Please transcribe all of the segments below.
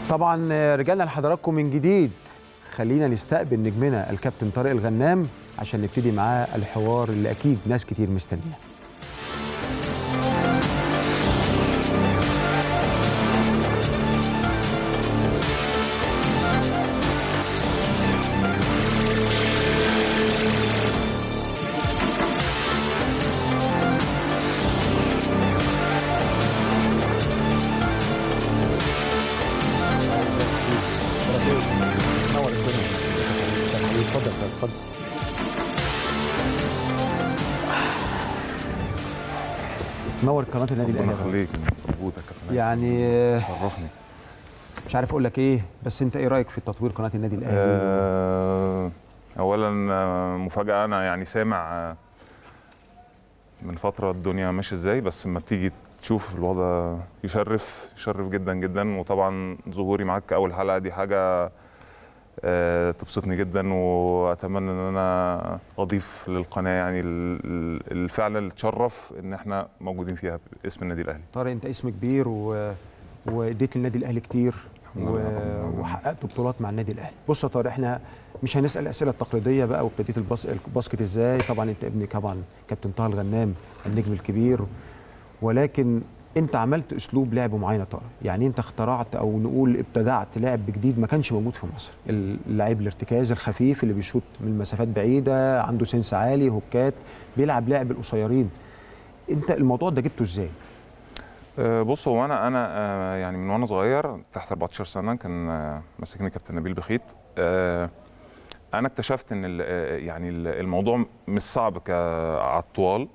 طبعا آه، رجعنا لحضراتكم من جديد خلينا نستقبل نجمنا الكابتن طارق الغنام عشان نبتدي معاه الحوار اللي اكيد ناس كتير مستنياه نور الدنيا اتفضل اتفضل نور قناه النادي ربنا الاهلي يا يخليك موجود يا كابتن يعني آه، شرفني مش عارف اقول لك ايه بس انت ايه رايك في تطوير قناه النادي الاهلي آه، اولا آه، مفاجاه انا يعني سامع آه، من فتره الدنيا ماشيه ازاي بس لما بتيجي تشوف الوضع يشرف يشرف جدا جدا وطبعا ظهوري معاك اول حلقه دي حاجه آه، تبسطني جدا واتمنى ان انا اضيف للقناه يعني ال- ال- الفعل اللي تشرف ان احنا موجودين فيها باسم النادي الاهلي طارق انت اسم كبير و... واديت للنادي الاهلي كتير الحمد و... لله، الحمد لله. وحققت بطولات مع النادي الاهلي بص يا طارق احنا مش هنسال الاسئله التقليديه بقى وابتديت الباس... الباسكت ازاي طبعا انت ابني طبعا كابتن طه الغنام النجم الكبير ولكن انت عملت اسلوب لعب معين يا طارق يعني انت اخترعت او نقول ابتدعت لعب جديد ما كانش موجود في مصر اللعيب الارتكاز الخفيف اللي بيشوط من مسافات بعيده عنده سنس عالي هوكات بيلعب لعب القصيرين انت الموضوع ده جبته ازاي أه، بص هو انا انا أه، يعني من وانا صغير تحت 14 سنه كان أه، ماسكني كابتن نبيل بخيت أه، انا اكتشفت ان ال- أه، يعني ال- الموضوع مش صعب ك- على الطوال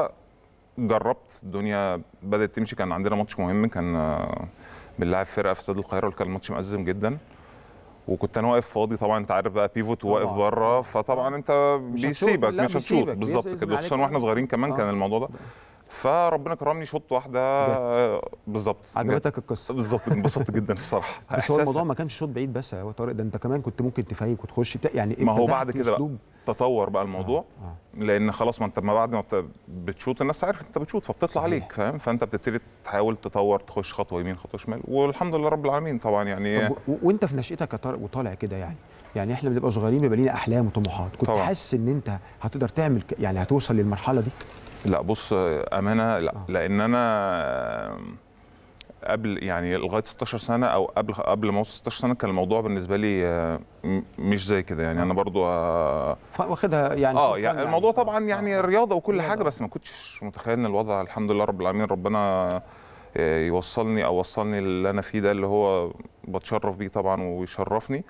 فجربت الدنيا بدات تمشي كان عندنا ماتش مهم كان أه، بنلاعب فرقه في استاد القاهره وكان الماتش مأزم جدا وكنت انا واقف فاضي طبعا انت عارف بقى بيفوت وواقف طبعاً. بره فطبعا انت مش هتشوط، بيسيبك لا، مش هتشوط بيسيبك، بالظبط بيزن كده عليك. خصوصا واحنا صغيرين كمان آه. كان الموضوع ده فربنا كرمني شوط واحده بالظبط عجبتك القصه بالظبط انبسطت جدا الصراحه بس هو إحساس- الموضوع ما كانش شوط بعيد بس يا طارق ده انت كمان كنت ممكن تفيك وتخش بتا... يعني ما هو ابتدعت بعد كده بقى أسلوب. تطور بقى الموضوع آه. لان خلاص ما انت ما بعد ما بت- بتشوط الناس عارف انت بتشوط فبتطلع صحيح. عليك فاهم فانت بتبتدي تحاول تطور تخش خطوه يمين خطوه شمال والحمد لله رب العالمين طبعا يعني طب و... وانت في نشأتك يا طارق وطالع كده يعني يعني احنا بنبقى صغيرين بيبقى لينا احلام وطموحات كنت طبعاً. حاسس ان انت هتقدر تعمل ك... يعني هتوصل للمرحله دي لا بص امانه لا آه. لان انا قبل يعني لغايه 16 سنه او قبل قبل ما اوصل 16 سنه كان الموضوع بالنسبه لي آه، م- مش زي كده يعني انا برضو اه ف... واخدها يعني اه فن يعني الموضوع طبعا يعني آه. رياضه وكل رياضة. حاجه بس ما كنتش متخيل ان الوضع الحمد لله رب العالمين ربنا آه، يوصلني او وصلني اللي انا فيه ده اللي هو بتشرف بيه طبعا ويشرفني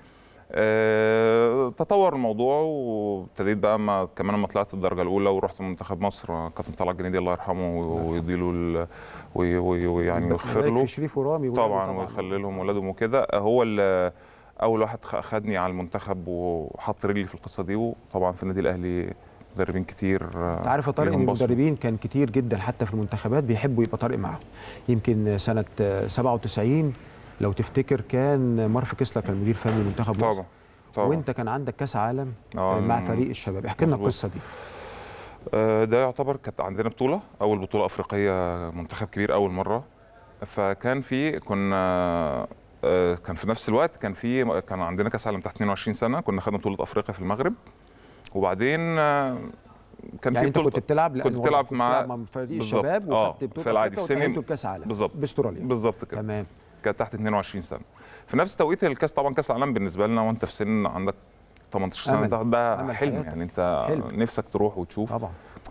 آه، تطور الموضوع وابتديت بقى ما كمان لما طلعت الدرجه الاولى ورحت منتخب مصر كابتن طلعت الجنيدي الله يرحمه ويديله ال- وي- وي- ويعني ويغفر يبارك له في شريف ورامي ولاده طبعا ويخلي لهم ولادهم وكده هو اللي اول واحد خ- خدني على المنتخب وحط رجلي في القصه دي وطبعا في النادي الاهلي مدربين كتير انت عارف يا طارق ان ليهم بصمة. المدربين كان كتير جدا حتى في المنتخبات بيحبوا يبقى طارق معاهم يمكن سنه آه، 97 لو تفتكر كان مارف كيسلا كان مدير فني منتخب مصر طبعا طبعا وانت كان عندك كاس عالم آه، مع م- فريق الشباب احكي لنا مظبوط. القصه دي آه، ده يعتبر كانت عندنا بطوله اول بطوله افريقيه منتخب كبير اول مره فكان في كنا آه، كان في نفس الوقت كان في كان عندنا كاس عالم تحت 22 سنه كنا خدنا بطوله افريقيا في المغرب وبعدين آه، كان يعني في انت بطوله كنت بتلعب كنت بتلعب مع- مع فريق بالظبط. الشباب آه، وخدت بطوله في العادي، أفريقيا في سن- وتأهلتوا لكاس عالم بالظبط. باستراليا بالظبط كده تمام كانت تحت 22 سنه في نفس توقيت الكاس طبعا كاس العالم بالنسبه لنا وانت في سن عندك 18 سنه أمل. ده ده أمل حلم حياتك. يعني انت حلم. نفسك تروح وتشوف طبعا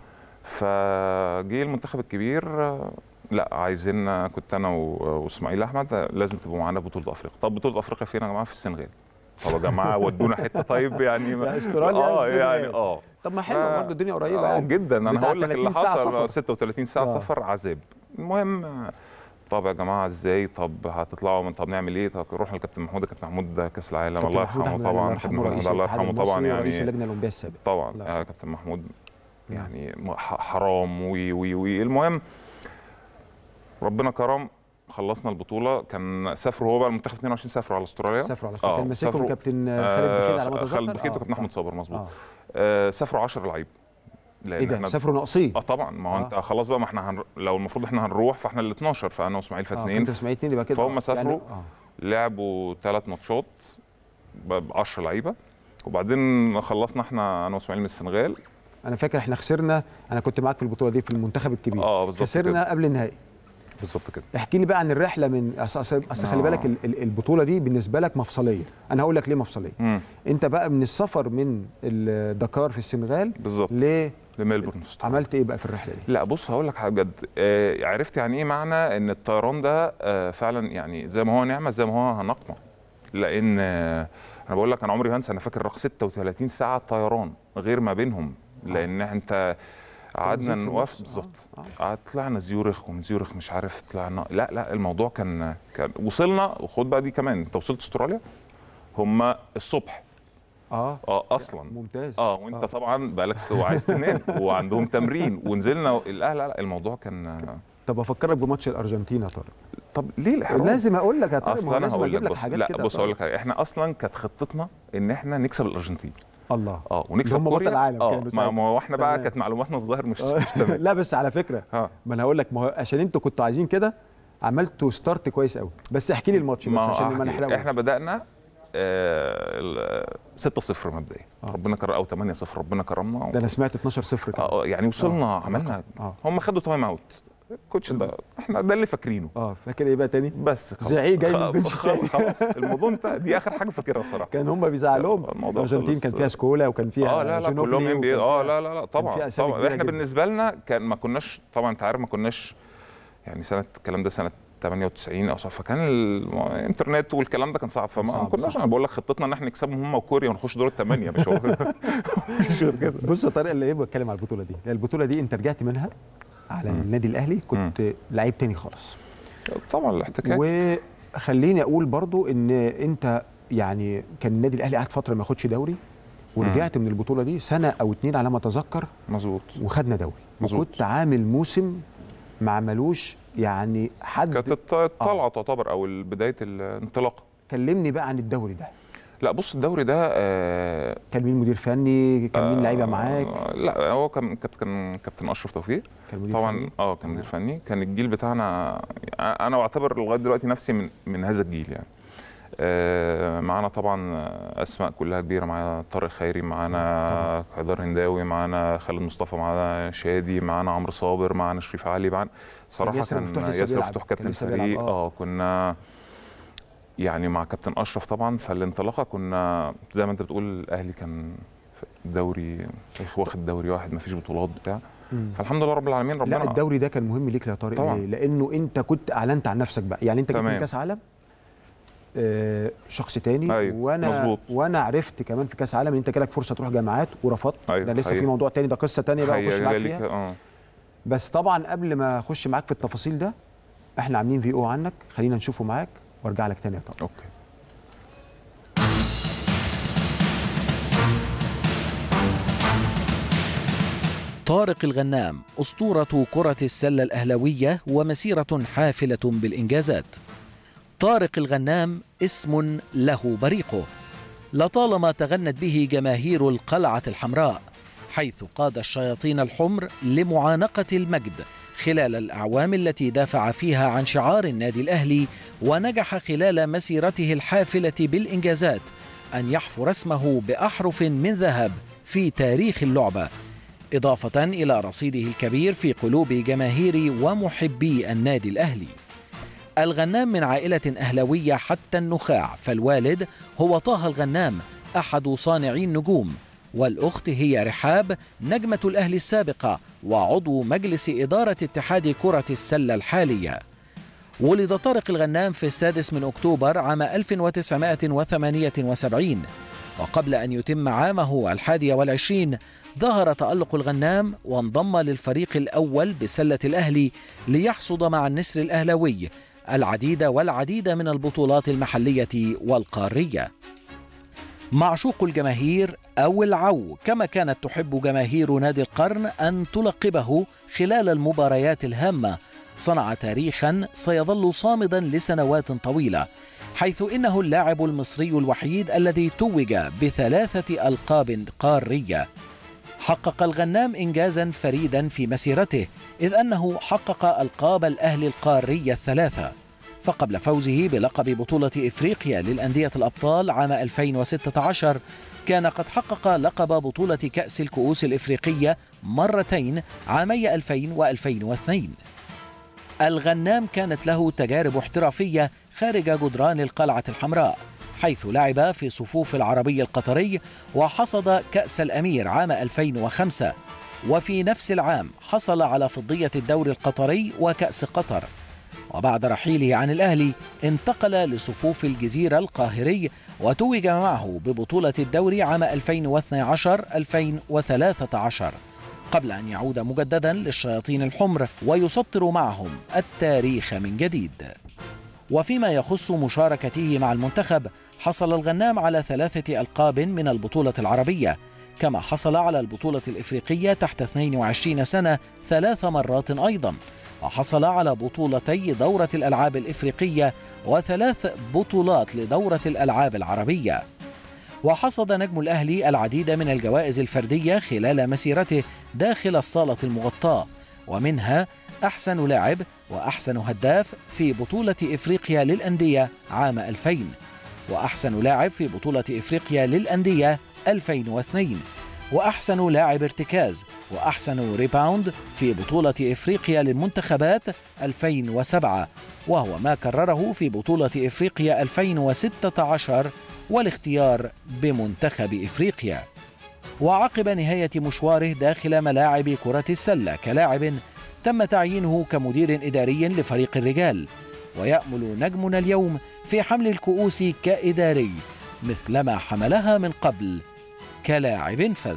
فجه المنتخب الكبير آه، لا عايزين كنت انا و- واسماعيل احمد آه، لازم تبقوا معانا بطوله افريقيا طب بطوله افريقيا فين يا جماعه في السنغال طب يا جماعه ودونا حته طيب يعني لا، استراليا اه السنغال. يعني اه طب ما حلو ف- برضه الدنيا قريبه اه يعني جدا انا بتاع هقول لك اللي 30 ساعة حصل سفر. 36 ساعه آه. سفر عذاب المهم آه، طب يا جماعه ازاي طب هتطلعوا من طب نعمل ايه طب نروح للكابتن محمود كابتن محمود كاس العالم كابتن الله محمود يرحمه أحمد الله طبعا يرحمه كابتن رئيس محمود الله الاتحاد يرحمه طبعا المصري ورئيس يعني اللجنه الاولمبيه السابق طبعا لا. يا كابتن محمود يعني م- ح- حرام وي وي وي المهم ربنا كرم خلصنا البطوله كان سافروا هو بقى المنتخب 22 سافروا على استراليا سافروا على آه، استراليا كان ماسكهم سافروا- كابتن خالد بخيت على ما آه، اتذكر خالد بخيت آه، وكابتن آه. احمد صابر مظبوط آه. آه، سافروا 10 لعيب لان ايه ده احنا سافروا ناقصين اه طبعا ما هو آه. انت خلاص بقى ما احنا هن... لو المفروض احنا هنروح فاحنا ال 12 فانا واسماعيل اه فاثنين كنت اسماعيل اتنين يبقى كده فهم آه. سافروا. يعني- آه. لعبوا ثلاث ماتشات ب 10 لعيبه وبعدين خلصنا احنا انا واسماعيل من السنغال انا فاكر احنا خسرنا انا كنت معاك في البطوله دي في المنتخب الكبير اه بالظبط خسرنا كده. قبل النهائي بالظبط كده احكي لي بقى عن الرحله من اصل اصل أصل خلي آه. بالك ال- ال- البطوله دي بالنسبه لك مفصليه انا هقول لك ليه مفصليه مم. انت بقى من السفر من ال- دكار في السنغال بالظبط ليه لميلبورن عملت ايه بقى في الرحله دي لا بص هقول لك حاجه بجد آه عرفت يعني ايه معنى ان الطيران ده آه فعلا يعني زي ما هو نعمه زي ما هو نقمه لان آه انا بقول لك انا عمري ما انسى انا فاكر رقم 36 ساعه طيران غير ما بينهم لان انت قعدنا ترانزيت في نوقف النص. بالظبط آه. قعد طلعنا زيورخ ومن زيورخ مش عارف طلعنا لا لا الموضوع كان كان وصلنا وخد بقى دي كمان انت وصلت استراليا هم الصبح اه اه اصلا ممتاز اه وانت طبعا بقالك ست- وعايز تنام وعندهم تمرين ونزلنا لا لا لا الموضوع كان طب افكرك بماتش الارجنتين يا طارق طب ليه الاحراج؟ لازم اقول لك يا طارق ما اصل هو انا لازم هقول لك اجيب لك بص حاجات لا كده بص يا هقول طارق. لك حاجة. احنا اصلا كانت خطتنا ان احنا نكسب الارجنتين الله اه ونكسب هم بطل كوريا العالم اه كانوا ما ساعتها. ما هو احنا بقى تمام. كانت معلوماتنا الظاهر مش آه. مش تمام لا بس على فكره اه ما انا هقول لك ما هو عشان انتوا كنتوا عايزين كده عملتوا ستارت كويس قوي بس احكي لي الماتش بس ما عشان ما أحكي. نحرقش احنا بدانا آه ال- 6-0 مبدئيا آه. ربنا كرم او 8-0 ربنا كرمنا ده انا سمعت 12 0 كده اه يعني وصلنا آه. عملنا اه هم خدوا تايم اوت الكوتش ده احنا ده اللي فاكرينه اه فاكر ايه بقى تاني بس خلاص زعيق جاي من خ- البنش خ- خلاص الموضوع انتهى دي اخر حاجه فاكرها الصراحه كان هم بيزعلوهم الموضوع الارجنتين خلص. كان فيها سكولا وكان فيها اه لا لا جينوبلي كلهم ام بي وكان اه فيها- لا لا لا طبعا فيها أسامي طبعا كبيرة احنا جدا. بالنسبه لنا كان ما كناش طبعا انت عارف ما كناش يعني سنه الكلام ده سنه 98 او صح فكان الانترنت والكلام ده كان صعب فما صعب، ما كناش صح. انا بقول لك خطتنا ان احنا نكسبهم هم وكوريا ونخش دور الثمانيه مش هو مش غير كده بص يا طارق اللي ايه بتكلم على البطوله دي البطوله دي انت رجعت منها على مم. النادي الاهلي كنت لعيب تاني خالص طبعا الاحتكاك وخليني اقول برضو ان انت يعني كان النادي الاهلي قعد فتره ما ياخدش دوري ورجعت من البطوله دي سنه او اتنين على ما اتذكر مظبوط وخدنا دوري مظبوط. وكنت عامل موسم ما عملوش يعني حد كانت الط- الطلعه تعتبر او بدايه الانطلاقه كلمني بقى عن الدوري ده لا بص الدوري ده آه كان مين مدير فني كان مين لعيبه معاك آه لا هو كان كابتن كابتن اشرف توفيق كان مدير طبعا فني؟ اه كان مدير فني كان الجيل بتاعنا انا بعتبر لغايه دلوقتي نفسي من من هذا الجيل يعني آه معانا طبعا اسماء كلها كبيره معانا طارق خيري معانا حيدر هنداوي معانا خالد مصطفى معانا شادي معانا عمرو صابر معانا شريف علي معانا صراحه ياسر كان مفتوح لسه ياسر بيلعب. مفتوح كان كابتن لسه بيلعب، فريق آه. اه كنا يعني مع كابتن اشرف طبعا فالانطلاقه كنا زي ما انت بتقول الاهلي كان دوري واخد دوري واحد ما فيش بطولات بتاع مم. فالحمد لله رب العالمين ربنا لا الدوري ده كان مهم ليك يا طارق طبعاً. ليه؟ لانه انت كنت اعلنت عن نفسك بقى يعني انت جيت من تمام. كاس عالم آه شخص تاني أيوة، وانا مظبوط. وانا عرفت كمان في كاس عالم ان انت جالك فرصه تروح جامعات ورفضت أيوة، ده لسه في حقيقي. موضوع تاني ده قصه تانيه بقى اخش هي معاك جالي فيها ك- اه بس طبعا قبل ما اخش معاك في التفاصيل ده احنا عاملين في او عنك خلينا نشوفه معاك وارجع لك تاني يا طارق اوكي طارق الغنام أسطورة كرة السلة الأهلوية ومسيرة حافلة بالإنجازات. طارق الغنام اسم له بريقه. لطالما تغنت به جماهير القلعة الحمراء، حيث قاد الشياطين الحمر لمعانقة المجد خلال الأعوام التي دافع فيها عن شعار النادي الأهلي ونجح خلال مسيرته الحافلة بالإنجازات أن يحفر اسمه بأحرف من ذهب في تاريخ اللعبة إضافة إلى رصيده الكبير في قلوب جماهير ومحبي النادي الأهلي. الغنام من عائلة أهلوية حتى النخاع، فالوالد هو طه الغنام أحد صانعي النجوم، والأخت هي رحاب نجمة الأهلي السابقة وعضو مجلس إدارة اتحاد كرة السلة الحالية. ولد طارق الغنام في السادس من أكتوبر عام 1978 وقبل أن يتم عامه الحادي والعشرين ظهر تألق الغنام وانضم للفريق الأول بسلة الأهلي ليحصد مع النسر الأهلوي العديد والعديد من البطولات المحلية والقارية معشوق الجماهير أو العو كما كانت تحب جماهير نادي القرن أن تلقبه خلال المباريات الهامة صنع تاريخا سيظل صامدا لسنوات طويلة حيث إنه اللاعب المصري الوحيد الذي توج بثلاثة ألقاب قارية حقق الغنام إنجازا فريدا في مسيرته إذ أنه حقق ألقاب الأهلي القارية الثلاثة فقبل فوزه بلقب بطولة إفريقيا للأندية الأبطال عام 2016 كان قد حقق لقب بطولة كأس الكؤوس الإفريقية مرتين عامي 2000 و2002 الغنام كانت له تجارب احترافية خارج جدران القلعة الحمراء حيث لعب في صفوف العربي القطري وحصد كأس الأمير عام 2005 وفي نفس العام حصل على فضية الدوري القطري وكأس قطر وبعد رحيله عن الأهلي انتقل لصفوف الجزيرة القاهري وتوج معه ببطولة الدوري عام 2012-2013 قبل أن يعود مجددا للشياطين الحمر ويسطر معهم التاريخ من جديد وفيما يخص مشاركته مع المنتخب حصل الغنام على ثلاثة ألقاب من البطولة العربية كما حصل على البطولة الإفريقية تحت 22 سنة ثلاث مرات أيضا وحصل على بطولتي دورة الألعاب الإفريقية وثلاث بطولات لدورة الألعاب العربية وحصد نجم الأهلي العديد من الجوائز الفردية خلال مسيرته داخل الصالة المغطاة ومنها أحسن لاعب وأحسن هداف في بطولة إفريقيا للأندية عام 2000 وأحسن لاعب في بطولة إفريقيا للأندية 2002 وأحسن لاعب ارتكاز وأحسن ريباوند في بطولة إفريقيا للمنتخبات 2007 وهو ما كرره في بطولة إفريقيا 2016 والاختيار بمنتخب إفريقيا وعقب نهاية مشواره داخل ملاعب كرة السلة كلاعب تم تعيينه كمدير إداري لفريق الرجال ويأمل نجمنا اليوم في حمل الكؤوس كإداري مثلما حملها من قبل كلاعب فذ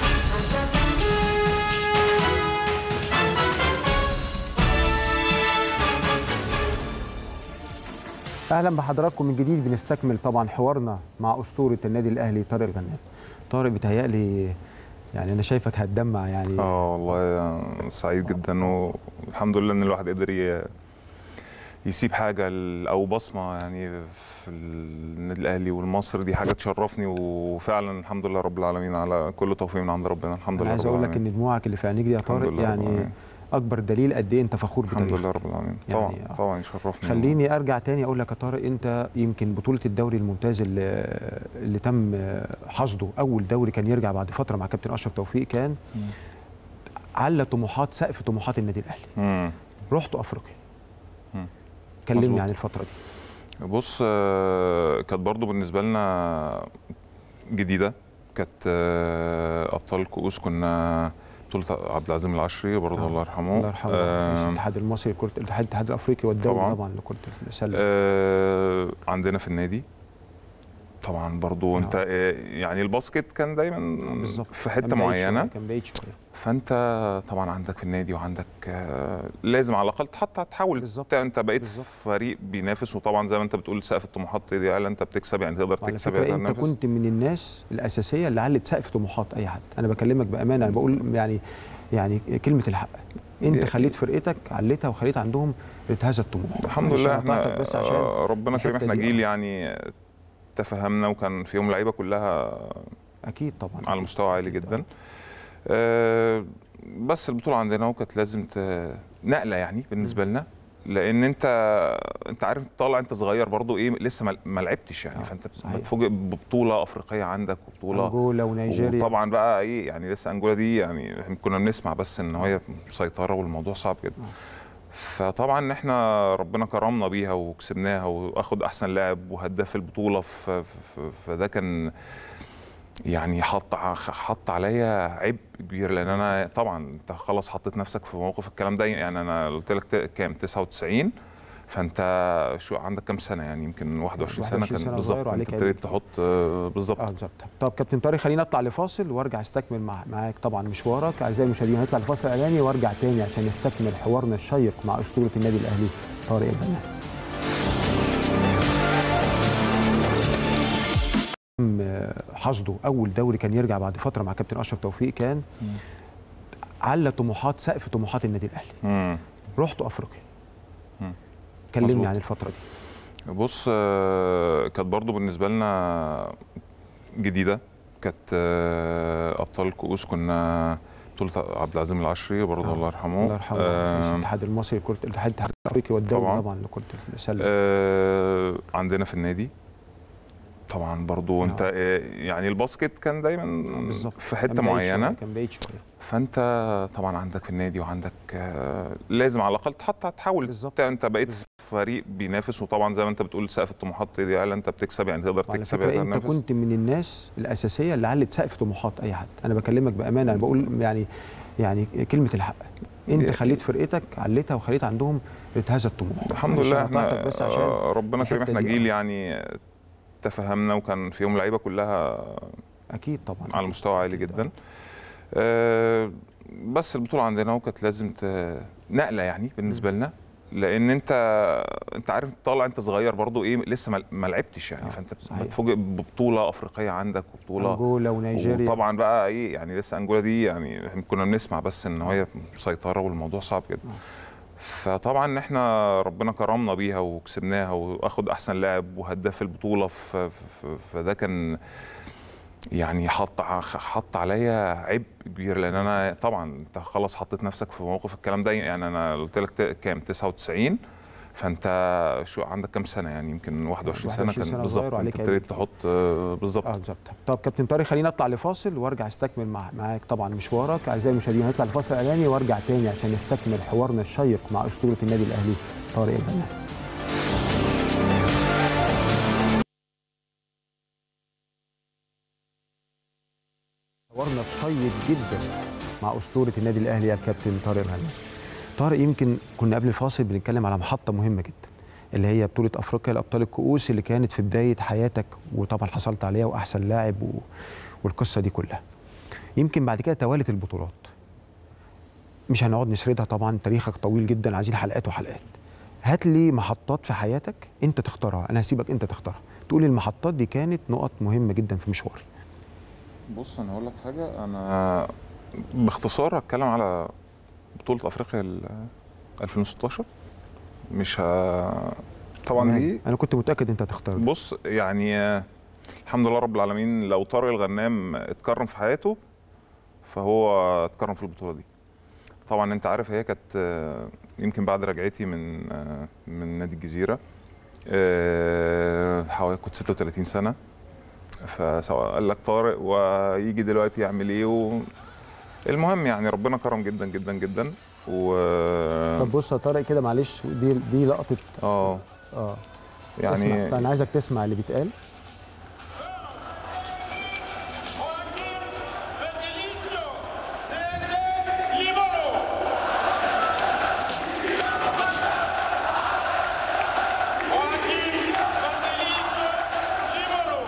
اهلا بحضراتكم من جديد بنستكمل طبعا حوارنا مع اسطوره النادي الاهلي طارق الغنام طارق بيتهيألي يعني انا شايفك هتدمع يعني اه والله سعيد جدا والحمد لله ان الواحد قدر ي- يسيب حاجه ل- او بصمه يعني في النادي الاهلي والمصر دي حاجه تشرفني وفعلا الحمد لله رب العالمين على كل توفيق من عند ربنا الحمد انا لله عايز رب اقول لك العالمين ان دموعك اللي في عينيك دي يا الحمد طارق لله رب يعني العالمين. اكبر دليل قد ايه انت فخور الحمد بتاريخك لله رب العالمين يعني طبعا آه. طبعا يشرفني خليني ارجع تاني اقول لك يا طارق انت يمكن بطوله الدوري الممتاز اللي, اللي تم حصده اول دوري كان يرجع بعد فتره مع كابتن اشرف توفيق كان على طموحات سقف طموحات النادي الاهلي مم. رحت افريقيا مم. كلمني مظبوط. عن الفتره دي بص آه، كانت برضو بالنسبه لنا جديده كانت آه، ابطال الكؤوس كنا بطوله عبد العزيم العشري برضه آه. الله يرحمه الله يرحمه آه، رئيس الاتحاد المصري لكره الاتحاد الاتحاد الافريقي والدولي طبعاً. طبعا لكره السله آه، عندنا في النادي طبعا برضو آه. انت آه، يعني الباسكت كان دايما بالظبط. في كان حته بعيد معينه شوية، كان بعيد شويه فانت طبعا عندك في النادي وعندك آه، لازم على الاقل حتى تحاول بالظبط. انت بقيت بالظبط. فريق بينافس وطبعا زي ما انت بتقول سقف الطموحات يعلى انت بتكسب يعني تقدر وعلى تكسب فكره تقدر انت تنافس. كنت من الناس الاساسيه اللي علت سقف طموحات اي حد انا بكلمك بامانه انا بقول يعني يعني كلمه الحق انت دي- خليت فرقتك علتها وخليت عندهم هذا الطموح الحمد معلش لله أنا قطعتك احنا بس عشان آه، ربنا كريم الحتة احنا دي. جيل يعني تفهمنا وكان فيهم لعيبه كلها اكيد طبعا على مستوى عالي جدا آه، بس البطوله عندنا وكانت لازم ت- نقله يعني بالنسبه لنا لان انت انت عارف انت طالع انت صغير برضو ايه لسه ما- ما لعبتش يعني آه، فانت صحيح. بتفوجئ ببطوله افريقيه عندك وبطوله انجولا ونيجيريا وطبعا بقى ايه يعني لسه انجولا دي يعني احنا كنا بنسمع بس ان هي مسيطره والموضوع صعب جدا فطبعا احنا ربنا كرمنا بيها وكسبناها واخد احسن لاعب وهداف البطوله ف- ف- فده كان يعني حط ع- حط عليا عبء كبير لان انا طبعا انت خلاص حطيت نفسك في موقف الكلام ده يعني انا قلت لك ت- كام 99 فانت شو عندك كام سنه يعني يمكن 21 سنه 21 كان سنة بالظبط صغير انت وعليك عبء ابتديت كتير. تحط آه، بالظبط اه بالظبط طب كابتن طارق خلينا نطلع لفاصل وارجع استكمل مع معاك طبعا مشوارك اعزائي المشاهدين هنطلع لفاصل اعلاني وارجع تاني عشان نستكمل حوارنا الشيق مع اسطوره النادي الاهلي طارق الغنام تم حصده اول دوري كان يرجع بعد فتره مع كابتن اشرف توفيق كان على طموحات سقف طموحات النادي الاهلي مم. رحت افريقيا مم. كلمني مظبوط. عن الفتره دي بص آه، كانت برضو بالنسبه لنا جديده كانت آه، ابطال الكؤوس كنا بطوله عبد العزيز العشري برضه آه. الله يرحمه الله يرحمه آه، رئيس الاتحاد المصري لكره الاتحاد الاتحاد الافريقي والدولي طبعاً. طبعا لكره السله آه، عندنا في النادي طبعا برضو آه. انت آه، يعني الباسكت كان دايما بالظبط في كان حته بعيد معينه شوية، كان بعيد شويه فانت طبعا عندك في النادي وعندك آه، لازم على الاقل حتى تحاول بالظبط. انت انت بقيت بالظبط. فريق بينافس وطبعا زي ما انت بتقول سقف الطموحات دي اعلى انت بتكسب يعني تقدر وعلى تكسب فكره تقدر انت تنافس. كنت من الناس الاساسيه اللي علت سقف طموحات اي حد انا بكلمك بامانه انا بقول يعني يعني كلمه الحق انت يعني- خليت فرقتك علتها وخليت عندهم هذا الطموح الحمد معلش لله أنا قطعتك احنا بس عشان آه، ربنا كريم الحتة احنا دي، جيل آه. يعني تفهمنا وكان فيهم لعيبه كلها اكيد طبعا على مستوى عالي أكيد جدا آه، بس البطوله عندنا وكانت لازم ت- نقله يعني بالنسبه لنا لان انت انت عارف طالع انت صغير برضو ايه لسه ما- ما لعبتش يعني آه، فانت صحيح. بتفوجئ ببطوله افريقيه عندك وبطوله انجولا ونيجيريا وطبعا بقى ايه يعني لسه انجولا دي يعني احنا كنا بنسمع بس ان هي مسيطره والموضوع صعب جدا فطبعا احنا ربنا كرمنا بيها وكسبناها واخد احسن لاعب وهداف البطوله ف- ف- فده كان يعني حط ع- حط عليا عبء كبير لان انا طبعا انت خلاص حطيت نفسك في موقف الكلام ده يعني انا قلت لك ت- كام 99 فانت شو عندك كام سنه يعني يمكن 21 سنه 21 كان سنة بالظبط صغير انت وعليك عبء ابتديت تحط آه، بالظبط اه بالظبط طب كابتن طارق خلينا نطلع لفاصل وارجع استكمل مع معاك طبعا مشوارك اعزائي المشاهدين هنطلع لفاصل اعلاني وارجع تاني عشان نستكمل حوارنا الشيق مع اسطوره النادي الاهلي طارق البنا حوارنا شيق جدا مع اسطوره النادي الاهلي يا كابتن طارق الغنام طارق يمكن كنا قبل الفاصل بنتكلم على محطه مهمه جدا اللي هي بطوله افريقيا لابطال الكؤوس اللي كانت في بدايه حياتك وطبعا حصلت عليها واحسن لاعب و... والقصه دي كلها يمكن بعد كده توالت البطولات مش هنقعد نسردها طبعا تاريخك طويل جدا عايزين حلقات وحلقات هات لي محطات في حياتك انت تختارها انا هسيبك انت تختارها تقول لي المحطات دي كانت نقط مهمه جدا في مشواري بص انا هقول لك حاجه انا باختصار هتكلم على بطوله افريقيا ال 2016 مش ه... طبعا دي انا كنت متاكد انت هتختار ده. بص يعني آه، الحمد لله رب العالمين لو طارق الغنام اتكرم في حياته فهو اتكرم في البطوله دي طبعا انت عارف هي كانت آه، يمكن بعد رجعتي من آه، من نادي الجزيره آه، حوالي كنت 36 سنه فسواء قال لك طارق ويجي دلوقتي يعمل ايه و... المهم يعني ربنا كرم جدا جدا جدا و طب بص يا طارق كده معلش دي دي لقطه اه اه يعني اسمع انا عايزك تسمع اللي بيتقال Joaquín Betelicio, Sede Liboro. Joaquín Betelicio, Liboro.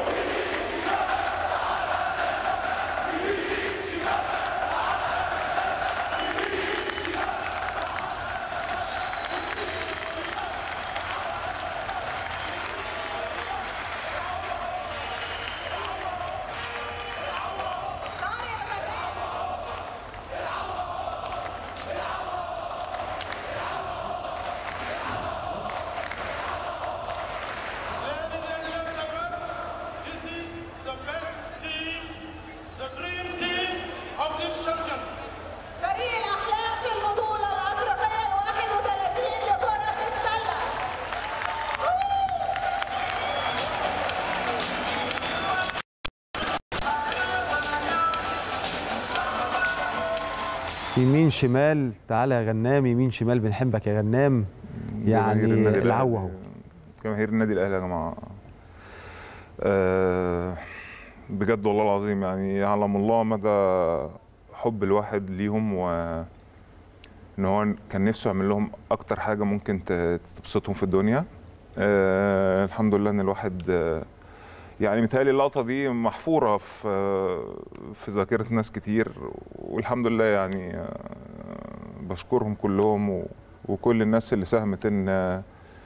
Ladies and gentlemen, this is the best team, the dream team of this champion. فريق الأحلام في البطولة الأفريقية الواحد وثلاثين لكرة السلة يمين شمال تعالى يا غنام يمين شمال بنحبك يا غنام يعني جماهير النادي العو الأهلي. اهو جماهير النادي الاهلي يا جماعه آه بجد والله العظيم يعني يعلم الله مدى حب الواحد ليهم و ان هو كان نفسه يعمل لهم اكتر حاجه ممكن ت- تبسطهم في الدنيا آه الحمد لله ان الواحد آه يعني متهيألي اللقطه دي محفوره في في ذاكره ناس كتير والحمد لله يعني آه بشكرهم كلهم و- وكل الناس اللي ساهمت ان آه،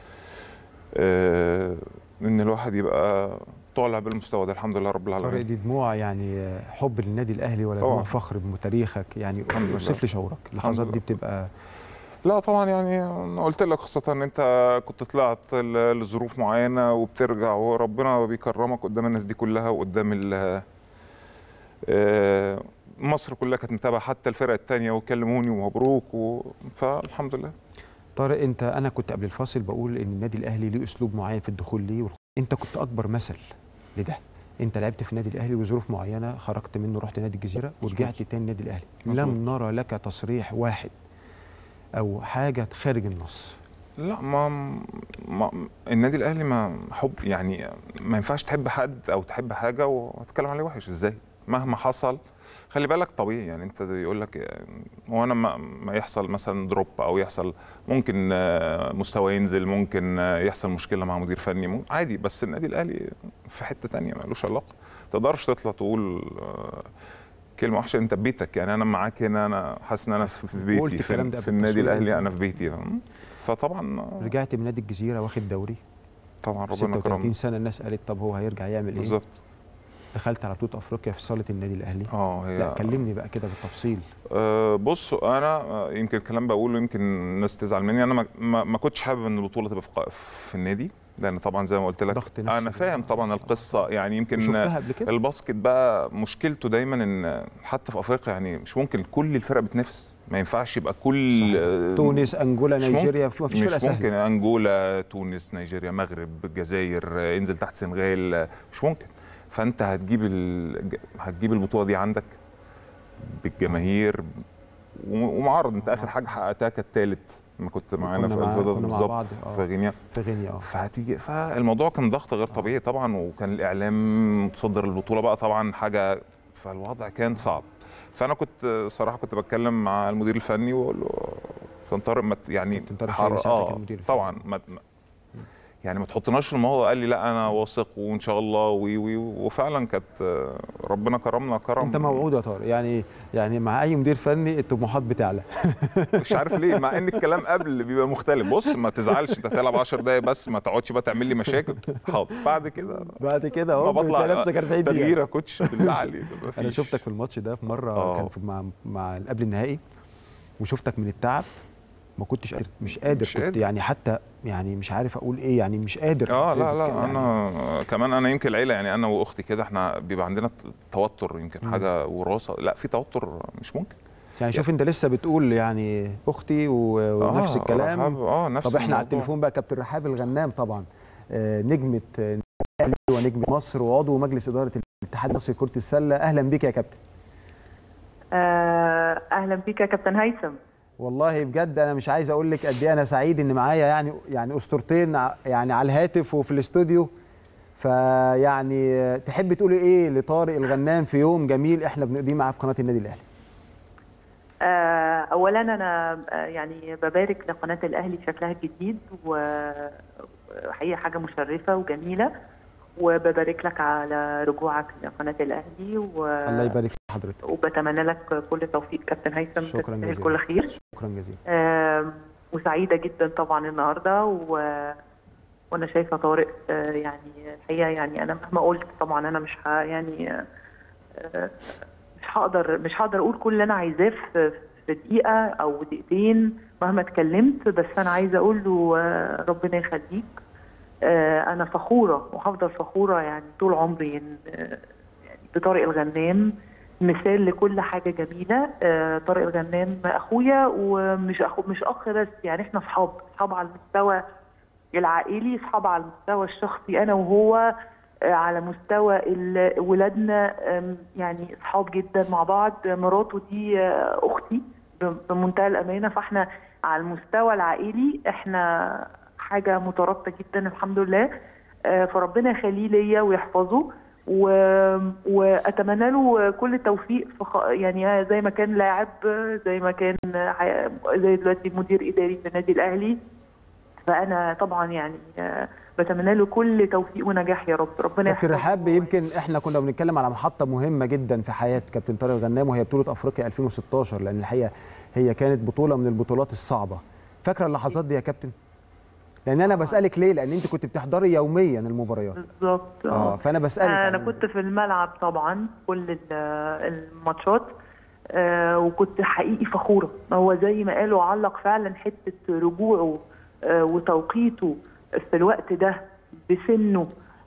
آه، ان الواحد يبقى طالع بالمستوى ده الحمد لله رب طارق العالمين دي دموع يعني حب للنادي الاهلي ولا طبعاً. دموع فخر بتاريخك يعني الحمد لله. اوصف لي شعورك اللحظات دي لله. بتبقى لا طبعا يعني انا قلت لك خاصه ان انت كنت طلعت ل- لظروف معينه وبترجع وربنا بيكرمك قدام الناس دي كلها وقدام ال آه، مصر كلها كانت متابعه حتى الفرق الثانيه وكلموني ومبروك و... فالحمد لله طارق انت انا كنت قبل الفاصل بقول ان النادي الاهلي ليه اسلوب معين في الدخول ليه والخ- انت كنت اكبر مثل لده انت لعبت في النادي الاهلي وظروف معينه خرجت منه رحت نادي الجزيره ورجعت تاني النادي الاهلي لم نرى لك تصريح واحد او حاجه خارج النص لا ما, ما النادي الاهلي ما حب يعني ما ينفعش تحب حد او تحب حاجه وتتكلم عليه وحش ازاي مهما حصل خلي بالك طبيعي يعني انت يقول لك هو انا ما, ما يحصل مثلا دروب او يحصل ممكن آه، مستوى ينزل ممكن آه، يحصل مشكله مع مدير فني ممكن عادي بس النادي الاهلي في حته تانية ملوش علاقه ما تقدرش تطلع تقول آه، كلمه وحشه انت بيتك يعني انا معاك هنا انا حاسس ان انا في في قلت بيتي الكلام في, ده في قبل النادي التصوير. الاهلي انا في بيتي فطبعا آه، رجعت من نادي الجزيره واخد دوري طبعا ربنا 36 كرمنا سنه الناس قالت طب هو هيرجع يعمل ايه بالظبط دخلت على بطوله افريقيا في صاله النادي الاهلي اه هي لا كلمني بقى كده بالتفصيل آه بص انا آه، يمكن الكلام بقوله يمكن الناس تزعل مني انا ما, ما, ما كنتش حابب ان البطوله تبقى في, قا- في النادي لان طبعا زي ما قلت لك ضغط نفسي انا فاهم طبعا القصه يعني يمكن شفتها قبل كده الباسكت بقى مشكلته دايما ان حتى في افريقيا يعني مش ممكن كل الفرق بتنافس ما ينفعش يبقى كل صحيح. آه، تونس انجولا مش ممكن- نيجيريا في مفيش فرقه مش ممكن سهله انجولا تونس نيجيريا مغرب الجزائر آه، انزل تحت سنغال آه، مش ممكن فانت هتجيب ال... هتجيب البطوله دي عندك بالجماهير وم- ومعرض انت اخر حاجه حققتها كانت ثالث لما كنت معانا في كنا مع- الفضل كنا مع بالظبط بعض، آه. في غينيا في غينيا اه فهتيجي فالموضوع كان ضغط غير طبيعي طبعا وكان الاعلام متصدر البطوله بقى طبعا حاجه فالوضع كان صعب فانا كنت صراحه كنت بتكلم مع المدير الفني واقول له كان طارق ما ت- يعني كابتن طارق حر- خيري ساعتها اه كان المدير الفني. طبعا ما ما- يعني ما تحطناش في الموضوع قال لي لا انا واثق وان شاء الله وي وي وفعلا كانت آه، ربنا كرمنا كرم انت موعود يا طارق يعني يعني مع اي مدير فني الطموحات بتعلى مش عارف ليه مع ان الكلام قبل بيبقى مختلف بص ما تزعلش انت هتلعب 10 دقايق بس ما تقعدش بقى تعمل لي مشاكل حاضر بعد كده بعد كده ما اهو بطلع بتلاقي نفسك 40 دقيقه تغيير يا كوتش بالله عليك مفيش. انا شفتك في الماتش ده في مره آه. كان في مع مع قبل النهائي وشفتك من التعب ما كنتش قادر مش قادر مش كنت قادر. يعني حتى يعني مش عارف اقول ايه يعني مش قادر اه كنت لا لا يعني انا كمان انا يمكن العيله يعني انا واختي كده احنا بيبقى عندنا توتر يمكن مم. حاجه وراثه لا في توتر مش ممكن يعني شوف انت لسه بتقول يعني اختي و- ونفس آه، الكلام رحاب، اه نفس طب احنا على الموضوع. التليفون بقى كابتن رحاب الغنام طبعا آه، نجمه آه، الاهلي ونجمه مصر وعضو مجلس اداره الاتحاد المصري لكره السله اهلا بيك يا كابتن آه، اهلا بيك يا كابتن هيثم والله بجد انا مش عايز اقول لك قد ايه انا سعيد ان معايا يعني يعني اسطورتين ع- يعني على الهاتف وفي الاستوديو فيعني آه، تحب تقولي ايه لطارق الغنام في يوم جميل احنا بنقضيه معاه في قناه النادي الاهلي آه، اولا انا آه، يعني ببارك لقناه الاهلي شكلها الجديد وحقيقه حاجه مشرفه وجميله وببارك لك على رجوعك لقناه الاهلي و... الله يبارك في حضرتك وبتمنى لك كل توفيق كابتن هيثم شكراً تستاهل جزيلاً. كل خير شكرا جزيلا آم، وسعيدة جدا طبعا النهاردة و... وأنا شايفة طارق آه، يعني الحقيقة يعني أنا مهما قلت طبعا أنا مش ه... يعني آه، آه، مش هقدر مش هقدر أقول كل اللي أنا عايزاه في في دقيقة أو دقيقتين مهما اتكلمت بس أنا عايزة أقول له آه، ربنا يخليك آه، أنا فخورة وهفضل فخورة يعني طول عمري إن آه، يعني بطارق الغنام مثال لكل حاجه جميله آه، طارق الغنام اخويا ومش اخو مش اخ بس يعني احنا اصحاب اصحاب على المستوى العائلي اصحاب على المستوى الشخصي انا وهو آه، على مستوى ال- ولادنا آم، يعني اصحاب جدا مع بعض مراته دي آه، اختي ب- بمنتهى الامانه فاحنا على المستوى العائلي احنا حاجه مترابطه جدا الحمد لله آه، فربنا يخليه ليا ويحفظه و... واتمنى له كل التوفيق في خ... يعني زي ما كان لاعب زي ما كان ح- زي دلوقتي مدير اداري في النادي الاهلي فانا طبعا يعني آه، بتمنى له كل توفيق ونجاح يا رب ربنا كابتن يحفظه رحاب يمكن احنا كنا بنتكلم على محطه مهمه جدا في حياه كابتن طارق الغنام وهي بطوله افريقيا 2016 لان الحقيقه هي كانت بطوله من البطولات الصعبه فاكره اللحظات دي يا كابتن لان انا بسالك ليه لان انت كنت بتحضري يوميا المباريات بالظبط اه فانا بسالك انا عن- كنت في الملعب طبعا كل ال- الماتشات آه، وكنت حقيقي فخوره هو زي ما قالوا علق فعلا حته رجوعه آه، وتوقيته في الوقت ده بسنه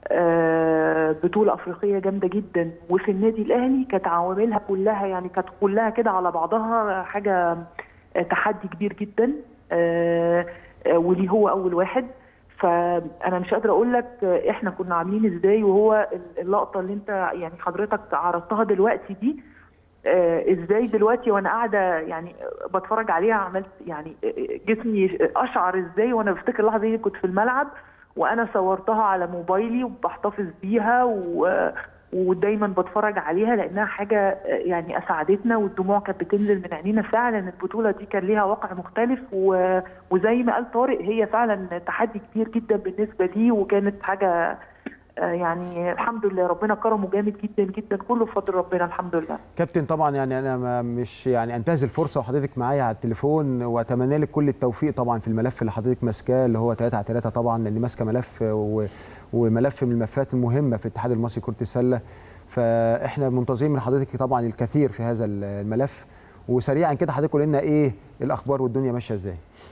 آه، بطوله افريقيه جامده جدا وفي النادي الاهلي كانت عواملها كلها يعني كانت كلها كده على بعضها حاجه آه، تحدي كبير جدا آه، آه، وليه هو اول واحد فانا مش قادره اقول لك آه، احنا كنا عاملين ازاي وهو اللقطه اللي انت يعني حضرتك عرضتها دلوقتي دي آه، ازاي دلوقتي وانا قاعده يعني بتفرج عليها عملت يعني جسمي اشعر ازاي وانا بفتكر اللحظه دي كنت في الملعب وانا صورتها على موبايلي وبحتفظ بيها و ودايما بتفرج عليها لانها حاجه يعني اسعدتنا والدموع كانت بتنزل من عينينا فعلا البطوله دي كان ليها واقع مختلف و... وزي ما قال طارق هي فعلا تحدي كبير جدا بالنسبه لي وكانت حاجه آه، يعني الحمد لله ربنا كرمه جامد جدا جدا كله بفضل ربنا الحمد لله كابتن طبعا يعني انا ما مش يعني انتهز الفرصه وحضرتك معايا على التليفون واتمنى لك كل التوفيق طبعا في الملف اللي حضرتك ماسكاه اللي هو 3 على 3 طبعا لان ماسكه ملف و وملف من الملفات المهمه في الاتحاد المصري لكره السله فاحنا منتظرين من حضرتك طبعا الكثير في هذا الملف وسريعا كده حضرتك قول لنا ايه الاخبار والدنيا ماشيه ازاي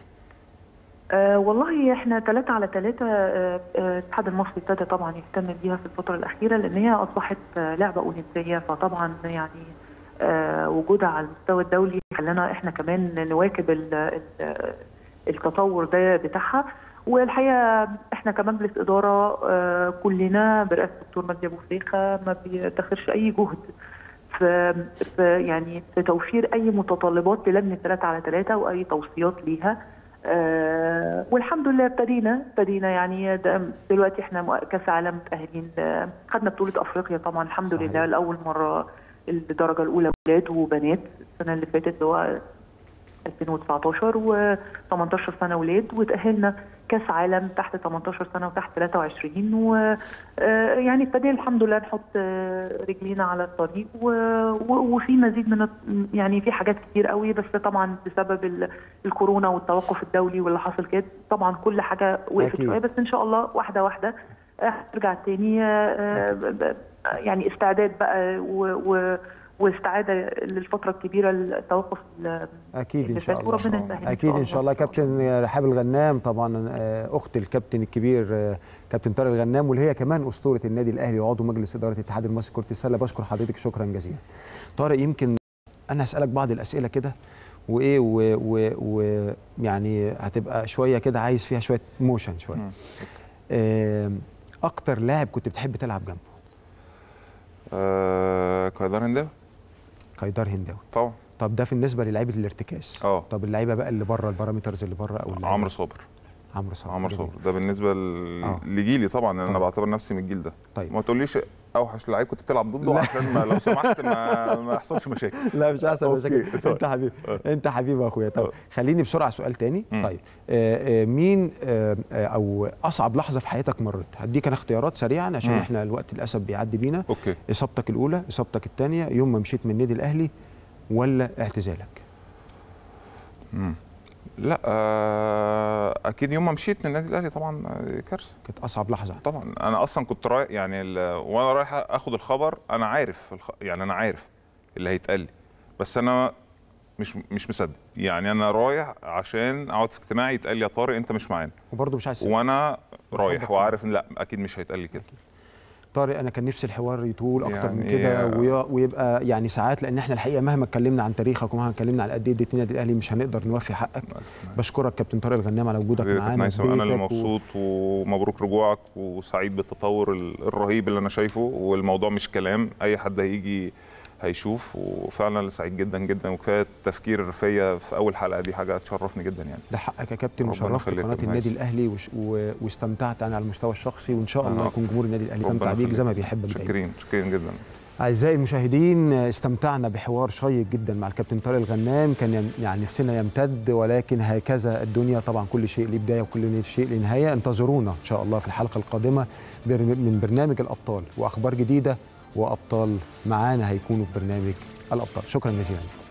أه والله احنا ثلاثة على ثلاثة أه آه، الاتحاد المصري ابتدى طبعا يهتم بيها في الفترة الأخيرة لأن هي أصبحت آه، لعبة أولمبية فطبعا يعني أه وجودها على المستوى الدولي خلانا احنا كمان نواكب ال- ال- التطور ده بتاعها والحقيقة احنا كمجلس إدارة أه كلنا برئاسة الدكتور مجدي أبو فريخة ما بيدخرش أي جهد في في يعني في توفير اي متطلبات للجنه 3 على 3 واي توصيات ليها آه والحمد لله ابتدينا ابتدينا يعني ده دلوقتي احنا مؤ- كاس عالم متاهلين آه، خدنا بطوله افريقيا طبعا الحمد صحيح. لله لاول مره الدرجه الاولى ولاد وبنات السنه اللي فاتت اللي هو 2019 و18 سنه ولاد وتاهلنا كاس عالم تحت 18 سنه وتحت 23 و آه، يعني ابتدينا الحمد لله نحط آه، رجلينا على الطريق و... و... وفي مزيد من الت- يعني في حاجات كتير قوي بس طبعا بسبب ال... الكورونا والتوقف الدولي واللي حصل كده طبعا كل حاجه وقفت أكيد. شويه بس ان شاء الله واحده واحده آه، هترجع تاني آه، ب... ب... يعني استعداد بقى و... و... واستعاده للفتره الكبيره التوقف ال- اكيد ان اللي شاء فات الله وربنا يسهل اكيد ان شاء الله كابتن رحاب الغنام طبعا آه، اخت الكابتن الكبير آه، كابتن طارق الغنام واللي هي كمان اسطوره النادي الاهلي وعضو مجلس اداره الاتحاد المصري لكره السله بشكر حضرتك شكرا جزيلا طارق يمكن انا هسالك بعض الاسئله كده وايه ويعني هتبقى شويه كده عايز فيها شويه موشن شويه مم. آه، اكتر لاعب كنت بتحب تلعب جنبه آه قيدار هنداوي قيدار هنداوي طبعا طب ده بالنسبه للعيبه الارتكاز اه طب اللعيبه بقى اللي بره البارامترز اللي بره او اللعيبة- عمرو صابر عمرو صابر عمرو جميل. صابر ده بالنسبه ل... آه. لجيلي طبعا انا طبعا. بعتبر نفسي من الجيل ده طيب ما تقوليش اوحش لعيب كنت بتلعب ضده لا. عشان ما لو سمحت ما ما يحصلش مشاكل لا مش هحصل أوكي، مشاكل طيب. انت حبيبي آه. انت حبيبي يا اخويا طب آه. خليني بسرعه سؤال تاني مم. طيب آه، آه، مين آه، آه، او اصعب لحظه في حياتك مرت هديك انا اختيارات سريعا عشان مم. احنا الوقت للاسف بيعدي بينا اوكي اصابتك الاولى اصابتك الثانيه يوم ما مشيت من النادي الاهلي ولا اعتزالك مم. لا آه اكيد يوم ما مشيت من النادي الاهلي طبعا آه، كارثه كانت اصعب لحظه طبعا انا اصلا كنت رايح يعني ال- وانا رايح اخد الخبر انا عارف الخ... يعني انا عارف اللي هيتقال لي بس انا مش مش مصدق يعني انا رايح عشان اقعد في اجتماع يتقال لي يا طارق انت مش معانا وبرضه مش عايز تسيب. وانا رايح بحبك وعارف ان لا اكيد مش هيتقال لي كده طارق انا كان نفسي الحوار يطول اكتر من يعني كده إيه؟ وي- ويبقى يعني ساعات لان احنا الحقيقه مهما اتكلمنا عن تاريخك ومهما اتكلمنا على قد ايه اديت النادي الاهلي مش هنقدر نوفي حقك بشكرك كابتن طارق الغنام على وجودك حبيبي يا كابتن معانا هيثم في انا اللي بيتك و- مبسوط ومبروك رجوعك وسعيد بالتطور ال- الرهيب اللي انا شايفه والموضوع مش كلام اي حد هيجي هيشوف وفعلا سعيد جدا جدا وكفايه التفكير فيا في اول حلقه دي حاجه تشرفني جدا يعني ده حقك يا كابتن ربنا وشرفت يخليك يا قناه كابتن النادي هيثم. الاهلي وش و... واستمتعت انا على المستوى الشخصي وان شاء الله أنا يكون جمهور النادي الاهلي ربنا استمتع بيك يخليك. زي ما بيحبك دايما شكرين شكرين جدا اعزائي المشاهدين استمتعنا بحوار شيق جدا مع الكابتن طارق الغنام كان ين- يعني نفسنا يمتد ولكن هكذا الدنيا طبعا كل شيء له بدايه وكل شيء له نهايه انتظرونا ان شاء الله في الحلقه القادمه بر- من برنامج الابطال واخبار جديده وابطال معانا هيكونوا في برنامج الابطال شكرا جزيلا